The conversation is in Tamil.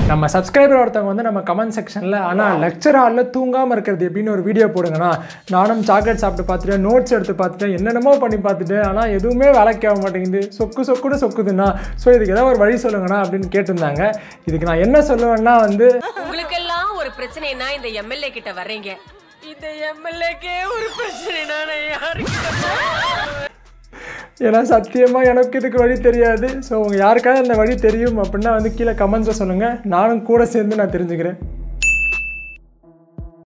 நம்ம சப்ஸ்கிரைபர் ஒருத்தவங்க வந்து நம்ம கமெண்ட் செக்ஷனில் ஆனால் லெக்சர் ஹாலில் தூங்காமல் இருக்கிறது எப்படின்னு ஒரு வீடியோ போடுங்கண்ணா நானும் சாக்லேட் சாப்பிட்டு பார்த்துட்டேன் நோட்ஸ் எடுத்து பார்த்துட்டேன் என்னென்னமோ பண்ணி பார்த்துட்டேன் ஆனால் எதுவுமே வேலைக்கு ஆக மாட்டேங்குது சொக்கு சொக்குன்னு சொக்குதுண்ணா ஸோ இதுக்கு ஏதாவது ஒரு வழி சொல்லுங்கண்ணா அப்படின்னு கேட்டிருந்தாங்க இதுக்கு நான் என்ன சொல்லுவேன்னா வந்து உங்களுக்கெல்லாம் ஒரு பிரச்சனைனா இந்த எம்எல்ஏ கிட்ட வர்றீங்க இந்த எம்எல்ஏக்கே ஒரு பிரச்சனைனா நான் யாருக்கிட்ட ஏன்னா சத்தியமாக எனக்கு இதுக்கு வழி தெரியாது ஸோ உங்கள் யாருக்காவது அந்த வழி தெரியும் அப்படின்னா வந்து கீழே கமெண்ட்ஸை சொல்லுங்கள் நானும் கூட சேர்ந்து நான் தெரிஞ்சுக்கிறேன்